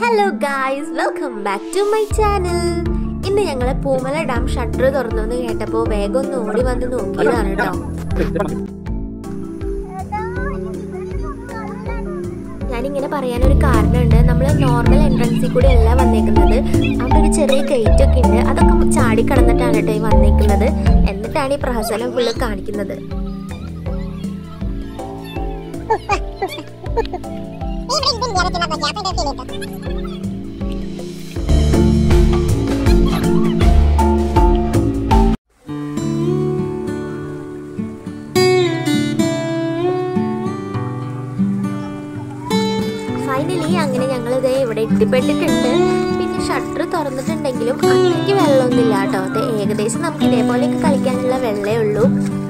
hello guys welcome back to my channel ഇന്ന് ഞങ്ങളെ Poomala dam shutter തുറന്നു എന്ന് കേട്ടപ്പോൾ വേഗം ഒന്ന് ഓടി വന്ന് നോക്കിയതാണ് കേട്ടോ ഞാനിങ്ങനെ പറയാനൊരു കാരണമുണ്ട് നമ്മൾ നോർമൽ എൻട്രൻസിൽ കൂടി അല്ല വന്നേക്കുന്നത് അവിടെ ഒരു ചെറിയ ഗേറ്റ് ഒക്കെ ഉണ്ട് അതൊക്കെ ചാടി കടന്നിട്ടാണ് കേട്ടോ ഈ വന്നേക്കുന്നത് എന്നിട്ടാണ് ഈ പ്രഹസനം ഫുള്ള് കാണിക്കുന്നത് ഫൈനലി അങ്ങനെ ഞങ്ങൾ ഇതേ ഇവിടെ എത്തിപ്പെട്ടിട്ടുണ്ട് പിന്നെ ഷട്ടർ തുറന്നിട്ടുണ്ടെങ്കിലും അത്രയ്ക്ക് വെള്ളമൊന്നുമില്ല കേട്ടോ അത് ഏകദേശം നമുക്ക് ഇതേപോലെയൊക്കെ കളിക്കാനുള്ള വെള്ളമേ ഉള്ളൂ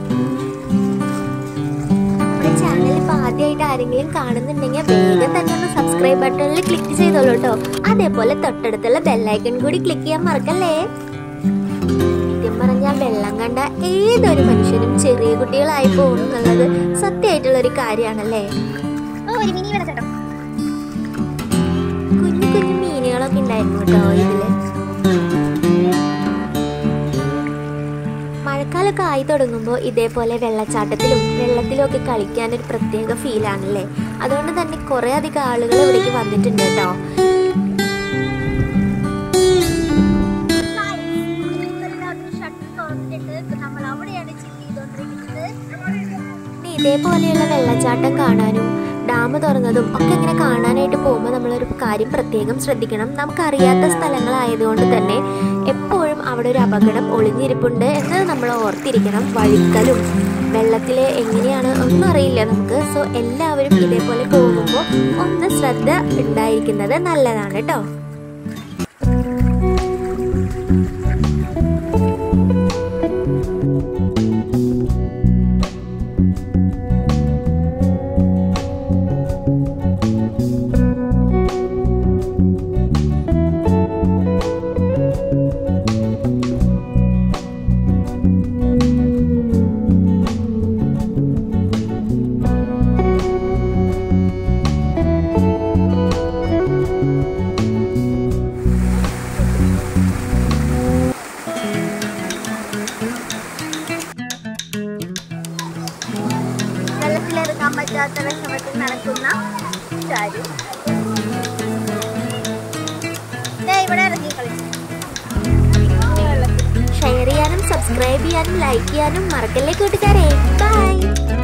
നമ്മുടെ ചാനൽ ഇപ്പോൾ ആദ്യമായിട്ട് ആരെങ്കിലും കാണുന്നുണ്ടെങ്കിൽ വേഗം തന്നെ ഒന്ന് സബ്സ്ക്രൈബ് ബട്ടണിൽ ക്ലിക്ക് ചെയ്തോളൂ കേട്ടോ അതേപോലെ തൊട്ടടുത്തുള്ള ബെല്ലൈക്കൺ കൂടി ക്ലിക്ക് ചെയ്യാൻ മറക്കല്ലേ സത്യം പറഞ്ഞാൽ വെള്ളം കണ്ട ഏതൊരു മനുഷ്യനും ചെറിയ കുട്ടികളായി പോകും എന്നുള്ളത് സത്യമായിട്ടുള്ള ഒരു കാര്യമാണല്ലേ ഒരു മിനി വെള്ളച്ചാട്ടം കുഞ്ഞു കുഞ്ഞു മീനുകളൊക്കെ ഉണ്ടായിരുന്നു കേട്ടോ ഇതില് മഴക്കാലമൊക്കെ ആയി തുടങ്ങുമ്പോൾ ഇതേപോലെ വെള്ളച്ചാട്ടത്തിലും വെള്ളത്തിലും ഒക്കെ കളിക്കാൻ ഒരു പ്രത്യേക ഫീലാണല്ലേ അതുകൊണ്ട് തന്നെ കുറേ അധികം ആളുകൾ ഇവിടേക്ക് വന്നിട്ടുണ്ട് കേട്ടോ ഷട്ടർ തുറന്നിട്ട് നമ്മൾ അവിടെയാണ് ചിപ്പ് ചെയ്തോണ്ടിരിക്കുന്നത് പിന്നെ ഇതേപോലെയുള്ള വെള്ളച്ചാട്ടം കാണാനും ഡാം തുറന്നതും ഒക്കെ ഇങ്ങനെ കാണാനായിട്ട് പോകുമ്പോൾ നമ്മളൊരു കാര്യം പ്രത്യേകം ശ്രദ്ധിക്കണം നമുക്കറിയാത്ത സ്ഥലങ്ങളായതുകൊണ്ട് തന്നെ എപ്പോഴും അവിടെ ഒരു അപകടം ഒളിഞ്ഞിരിപ്പുണ്ട് എന്ന് നമ്മൾ ഓർത്തിരിക്കണം വഴുക്കലും വെള്ളത്തിൽ എങ്ങനെയാണ് ഒന്നും അറിയില്ല നമുക്ക് സോ എല്ലാവരും ഇതേപോലെ പോകുമ്പോൾ ഒന്ന് ശ്രദ്ധ ഉണ്ടായിരിക്കുന്നത് നല്ലതാണ് കേട്ടോ വെള്ളത്തിലിറങ്ങാൻ പറ്റാത്ത വിഷമത്തിൽ നടക്കുന്ന ചാരു ദേ ഇവിടെ ഇറങ്ങി കളിച്ചു ഷെയർ ചെയ്യാനും സബ്സ്ക്രൈബ് ചെയ്യാനും ലൈക്ക് ചെയ്യാനും മറക്കല്ലേ കൂട്ടുകാരെ ബൈ